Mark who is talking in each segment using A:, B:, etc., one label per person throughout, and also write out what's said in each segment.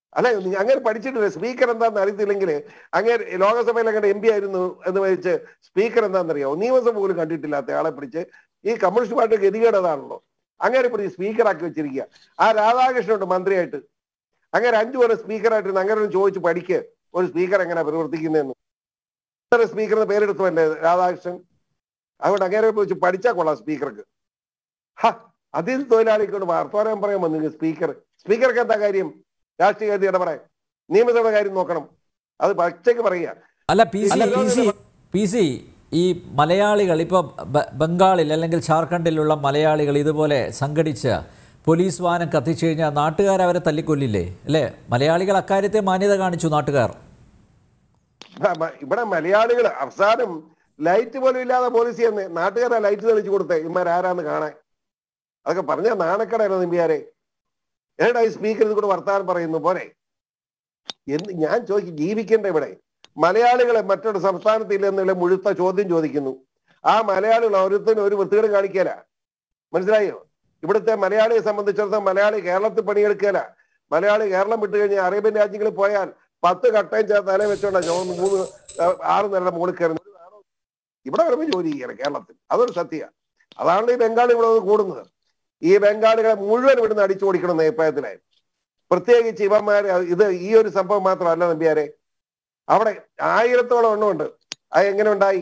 A: അല്ല നീ അങ്ങനെ പഠിച്ചിട്ടില്ല സ്പീക്കർ എന്താണെന്ന് അറിയത്തില്ലെങ്കിൽ അങ്ങനെ ലോകസഭയിൽ അങ്ങനെ എം പി ആയിരുന്നു എന്ന് വെച്ച് സ്പീക്കർ എന്താണെന്നറിയാമോ നിയമസഭ പോലും കണ്ടിട്ടില്ലാത്ത ആളെ പിടിച്ച് ഈ കമ്മ്യൂണിസ്റ്റ് പാർട്ടി ഗതികേട് അതാണല്ലോ അങ്ങനെ പിടിച്ച് സ്പീക്കറാക്കി വെച്ചിരിക്കുക ആ രാധാകൃഷ്ണനുണ്ട് മന്ത്രിയായിട്ട് അങ്ങനെ അഞ്ചു കൊല്ലം സ്പീക്കറായിട്ട് അങ്ങനെ ഒന്ന് ചോദിച്ചു പഠിക്ക് ഒരു സ്പീക്കർ എങ്ങനെ പ്രവർത്തിക്കുന്നതെന്ന് ഇത്ര സ്പീക്കറിന് പേരെടുത്തുമല്ലേ രാധാകൃഷ്ണൻ അതുകൊണ്ട് അങ്ങനെ വെച്ച് പഠിച്ചാൽ കൊള്ളാം സ്പീക്കർക്ക് ഹ അതിൽ തൊഴിലാളിക്കൊണ്ട് വർത്തമാനം പറയാൻ വന്നു സ്പീക്കർ സ്പീക്കർക്ക് എന്താ കാര്യം രാഷ്ട്രീയ ഗതി ഇടപെടാൻ നിയമസഭയുടെ കാര്യം നോക്കണം അത് പച്ചയ്ക്ക് പറയുക
B: അല്ല P C P C P C ഈ മലയാളികൾ ഇപ്പോൾ ബംഗാളിൽ അല്ലെങ്കിൽ ജാർഖണ്ഡിലുള്ള മലയാളികൾ ഇതുപോലെ സംഘടിച്ച് പോലീസ് വാഹനം കത്തിച്ചു കഴിഞ്ഞാൽ നാട്ടുകാർ അവരെ തല്ലിക്കൊല്ലില്ലേ അല്ലേ മലയാളികൾ അക്കാര്യത്തെ മാന്യത കാണിച്ചു നാട്ടുകാർ
A: മ- മ- ഇവിടെ മലയാളികൾ അവസാനം ലൈറ്റ് പോലും ഇല്ലാതെ പോലീസ് ചെയ്യുന്നേ നാട്ടുകാരെ ലൈറ്റ് തെളിച്ചു കൊടുത്തേ ഇമാരാരാന്ന് കാണാൻ അതൊക്കെ പറഞ്ഞ നാണക്കടയാണ് നിമ്പിയാരെ ഏടാ ഈ സ്പീക്കർ ഇത് കൂടെ വർത്താനം പറയുന്നു പോരെ എന്ത് ഞാൻ ചോദിക്കും ജീവിക്കണ്ട ഇവിടെ മലയാളികളെ മറ്റൊരു സംസ്ഥാനത്ത് ഇല്ലെന്നുള്ള മുഴുത്ത ചോദ്യം ചോദിക്കുന്നു ആ മലയാളികൾ ഓരോരുത്തരും ഒരു വൃത്തികേട് കാണിക്കല മനസ്സിലായോ ഇവിടുത്തെ മലയാളിയെ സംബന്ധിച്ചിടത്തോളം മലയാളി കേരളത്തിൽ പണിയെടുക്കല മലയാളി കേരളം വിട്ടു കഴിഞ്ഞാൽ അറേബ്യൻ രാജ്യങ്ങളിൽ പോയാൽ പത്ത് കട്ടയും ചേർത്ത് തല വെച്ചോണ്ടാ ഞാൻ മൂന്ന് ആ, ആറ് നേരം മുകളിൽ കയറുന്നത് ഒരു നാണോ? ഇവിടെ വരുമ്പോൾ ജോലി ചെയ്യണം കേരളത്തിൽ അതൊരു സത്യ അതാണ് ഈ ബംഗാളി ഇവിടെ വന്ന് കൂടുന്നത് ഈ ബംഗാളികളെ മുഴുവൻ ഇവിടുന്ന് അടിച്ചു ഓടിക്കണം നേപ്പായത്തിലെ പ്രത്യേകിച്ച് ഇവന്മാര് ഇത് ഈ ഒരു സംഭവം മാത്രമല്ല നമ്പിയാരെ അവിടെ ആയിരത്തോളം എണ്ണമുണ്ട് അത് എങ്ങനെ ഉണ്ടായി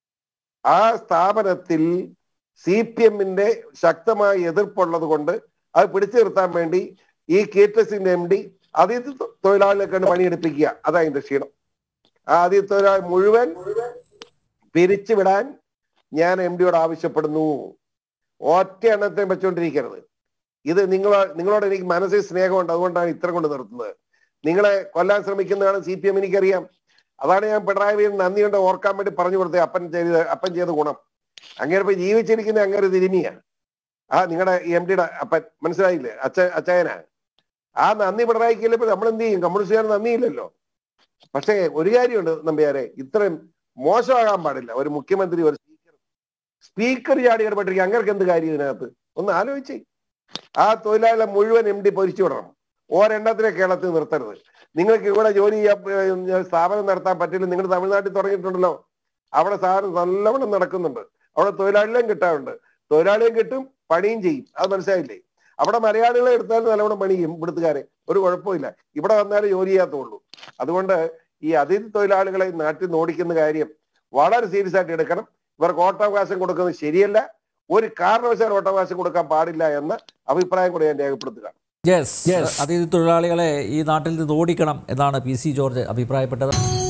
A: ആ സ്ഥാപനത്തിൽ സി പി എമ്മിന്റെ ശക്തമായ എതിർപ്പുള്ളത് കൊണ്ട് അത് പിടിച്ചു നിർത്താൻ വേണ്ടി ഈ കീറ്റസിന്റെ എം ഡി അതിഥി തൊഴിലാളികളെ കൊണ്ട് പണിയെടുപ്പിക്കുക അതാ അതിന്റെ ക്ഷീണം ആ അതിഥി തൊഴിലാളി മുഴുവൻ പിരിച്ചുവിടാൻ ഞാൻ എം ഡിയോട് ആവശ്യപ്പെടുന്നു ഒറ്റ എണ്ണത്തെ വെച്ചുകൊണ്ടിരിക്കരുത് ഇത് നിങ്ങളോ നിങ്ങളോട് എനിക്ക് മനസ്സിൽ സ്നേഹമുണ്ട് അതുകൊണ്ടാണ് ഇത്ര കൊണ്ട് നിർത്തുന്നത് നിങ്ങളെ കൊല്ലാൻ ശ്രമിക്കുന്നതാണ് സി പി എം എനിക്കറിയാം അതാണ് ഞാൻ പിണറായി വിജയൻ നന്ദി കൊണ്ട് ഓർക്കാൻ വേണ്ടി പറഞ്ഞു കൊടുത്തത് അപ്പൻ ചെയ്ത് അപ്പൻ ചെയ്ത ഗുണം അങ്ങനെ ഇപ്പൊ ജീവിച്ചിരിക്കുന്ന അങ്ങനെ തിരുമിയാണ് ആ നിങ്ങളുടെ എം ഡിയുടെ അപ്പൻ മനസ്സിലായില്ലേ അച്ഛ അച്ചായനാ ആ നന്ദി പിണറായിക്കില്ല ഇപ്പൊ നമ്മൾ എന്ത് ചെയ്യും കമ്മ്യൂണിസ്റ്റുകാർ നന്ദിയില്ലല്ലോ പക്ഷേ ഒരു കാര്യമുണ്ട് നമ്പ്യാരെ ഇത്രയും മോശമാകാൻ പാടില്ല ഒരു മുഖ്യമന്ത്രി ഒരു സ്പീക്കർ സ്പീക്കർ ചാടി ഇടപെട്ടിരിക്കുക അങ്ങനെ എന്ത് കാര്യം ഇതിനകത്ത് ഒന്ന് ആലോചിച്ചേ ആ തൊഴിലാളികളെ മുഴുവൻ എം ഡി പൊരിച്ചു വിടണം ഒരെണ്ണത്തിനെ കേരളത്തിൽ നിർത്തരുത് നിങ്ങൾക്ക് ഇവിടെ ജോലി ചെയ്യാൻ ഏർ, സ്ഥാപനം നടത്താൻ പറ്റില്ല നിങ്ങൾ തമിഴ്നാട്ടിൽ തുടങ്ങിയിട്ടുണ്ടല്ലോ അവിടെ സാധനം നല്ലവണ്ണം നടക്കുന്നുണ്ട് അവിടെ തൊഴിലാളികളെയും കിട്ടാറുണ്ട് തൊഴിലാളിയും കിട്ടും പണിയും ചെയ്യും അത് മനസ്സിലായില്ലേ അവിടെ മലയാളികളെ എടുത്താലും നല്ലവണ്ണം പണി ചെയ്യും ഇവിടുത്തുകാരെ ഒരു കുഴപ്പമില്ല ഇവിടെ വന്നാലും ജോലി ചെയ്യാത്തുള്ളൂ അതുകൊണ്ട് ഈ അതിഥി തൊഴിലാളികളെ നാട്ടിൽ നിന്ന് ഓടിക്കുന്ന കാര്യം വളരെ സീരിയസ് ആയിട്ട് എടുക്കണം ഇവർക്ക് ഓട്ടാവകാശം കൊടുക്കുന്നത് ശരിയല്ല ഒരു കാരണവശാലും ഓട്ടാവകാശം കൊടുക്കാൻ പാടില്ല എന്ന അഭിപ്രായം കൂടി ഞാൻ രേഖപ്പെടുത്തുക
B: യെസ് അതിഥി തൊഴിലാളികളെ ഈ നാട്ടിൽ നിന്ന് ഓടിക്കണം എന്നാണ് പി സി ജോർജ് അഭിപ്രായപ്പെട്ടത്